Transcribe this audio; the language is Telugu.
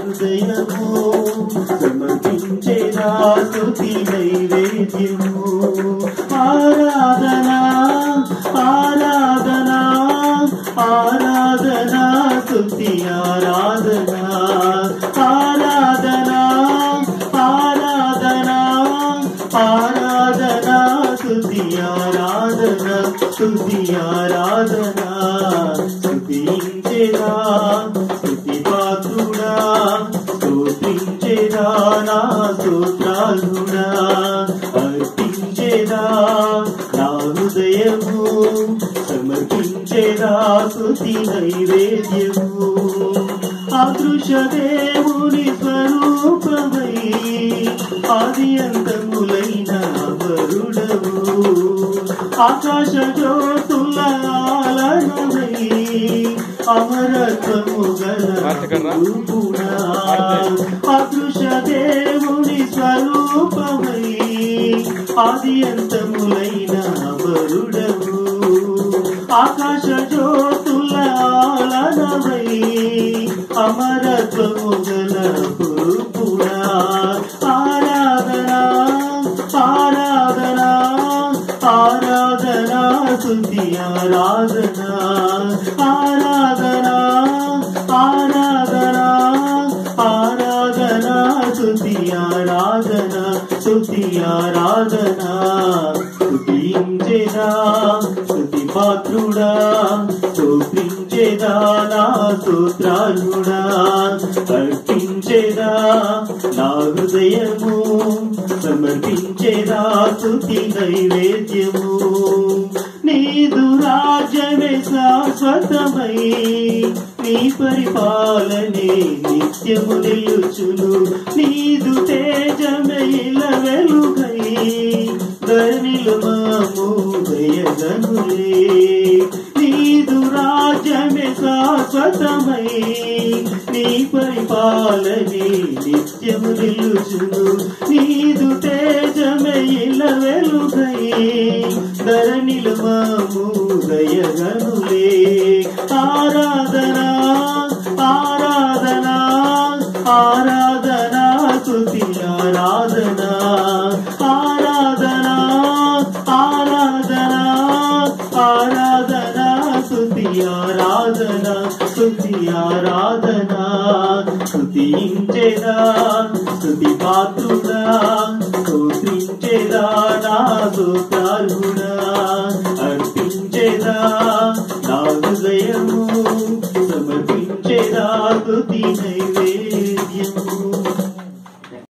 హృదయము సమర్పించేదా స్తుతి నైవేద్యము ఆరాధన ఆరాధన ఆరాధన స్తుతి ఆరాధన ఆరాధన ఆరాధన ఆరాధన స్తుతి ఆరాధన స్తుతి ఆరాధన స్తుతించేదా స్తుతి పాత్రుడా స్తోత్రించేదా నా స్తోత్రాలుడా అర్పించేదా నా హృదయము సమర్పించేదా స్తుతి నైవేద్యము అదృశ్య దేవుని స్వరూపమై ఆది అంతములైన వరుడవు ఆకాశ జ్యోతుల ఆలనమై అమరత్వము గల రూపుడా అదృశ్య దేవుని స్వరూపమై ఆది అంతములైన వరుడవు ఆకాశ జ్యోతుల ఆలనమై అమరత్వము గల పురుపుడా ఆరాధన ఆరాధన ఆరాధన స్తుతి ఆరాధన ఆరాధన ఆరాధన ఆరాధన స్తుతి ఆరాధన స్తుతి ఆరాధన స్తుతించేదా స్తుతి పాత్రుడా స్తోత్రించేదా నా స్తోత్రాలుడా అర్పించేదా నా హృదయము సమర్పించేదా స్తుతి నైవేద్యము నీదు రాజ్యమే శాశ్వతమై నీ పరిపాలనే నిత్యము నిలుచును నీదు తేజమే ఇల వెలుగై ధరణిలు మాము దయగనులే నీదు రాజ్యమే శాశ్వతమై నీ పరిపాలనే నిత్యము నిలుచును నీదు తేజమే ఇల వెలుగై ధరణిలు మాము దయగనులే ఆరాధన ఆరాధన ఆరాధన స్తుతి ఆరాధన ఆరాధన ఆరాధన ఆరాధన స్తుతి ఆరాధన స్తుతి ఆరాధన స్తుతించేదా స్తుతి పాత్రుడా స్తోత్రించేదా నా స్తోత్రాలుడా అర్పించేదా నా హృదయము సమర్పించేదా స్తుతి నైవేద్యము